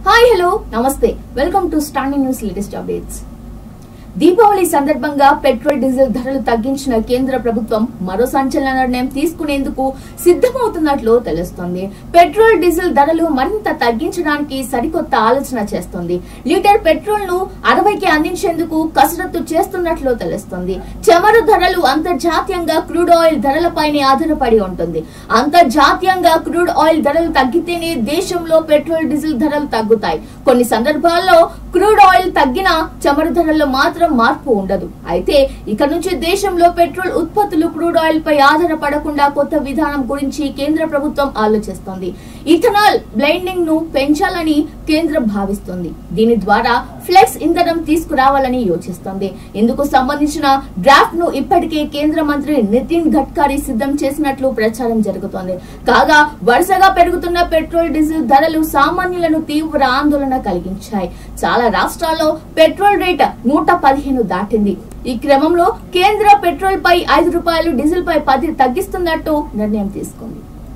hi hello నమస్తే welcome to standing news latest updates Deepavali సందర్భంగా petrol diesel ధరలు తగ్గించిన కేంద్ర ప్రభుత్వం మరో సంచలన నిర్ణయం తీసుకునేందుకు సిద్ధమవుతున్నట్లు తెలుస్తోంది పెట్రోల్ డీజిల్ ధరలు మరింత తగ్గించడానికి సరికొత్త ఆలోచన చేస్తోంది లీటర్ పెట్రోల్ ను అరవైకి అందించేందుకు కసరత్తు చేస్తున్నట్లు తెలుస్తోంది చమురు ధరలు అంతర్జాతీయంగా క్రూడ్ ఆయిల్ ధరలపైనే ఆధారపడి ఉంటుంది అంతర్జాతీయంగా క్రూడ్ ఆయిల్ ధరలు తగ్గితేనే దేశంలో పెట్రోల్ డీజిల్ ధరలు తగ్గుతాయి కొన్ని సందర్భాల్లో క్రూడ్ ఆయిల్ తగ్గినా చమురు ధరల్లో మాత్రం మార్పు ఉండదు అయితే ఇక నుంచి దేశంలో పెట్రోల్ ఉత్పత్తులు క్రూడ్ ఆయిల్ పై ఆధారపడకుండా కొత్త విధానం గురించి కేంద్ర ప్రభుత్వం ఆలోచిస్తోంది ఇథనాల్ బ్లెండింగ్ ను పెంచాలని కేంద్రం భావిస్తుంది దీని ద్వారా ఫ్లెక్స్ ఇంధనం తీసుకురావాలని యోచిస్తోంది ఇందుకు సంబంధించిన డ్రాఫ్ట్ ను ఇప్పటికే కేంద్ర మంత్రి నితిన్ గడ్కరీ సిద్ధం చేసినట్లు ప్రచారం జరుగుతోంది కాగా వరుసగా పెరుగుతున్న పెట్రోల్ డీజిల్ ధరలు సామాన్యులను తీవ్ర ఆందోళన కలిగించాయి చాలా రాష్ట్రాల్లో పెట్రోల్ రేట్ నూట పదిహేను దాటింది ఈ క్రమంలో కేంద్ర పెట్రోల్ పై ఐదు రూపాయలు డీజిల్ పై పది తగ్గిస్తున్నట్టు నిర్ణయం తీసుకుంది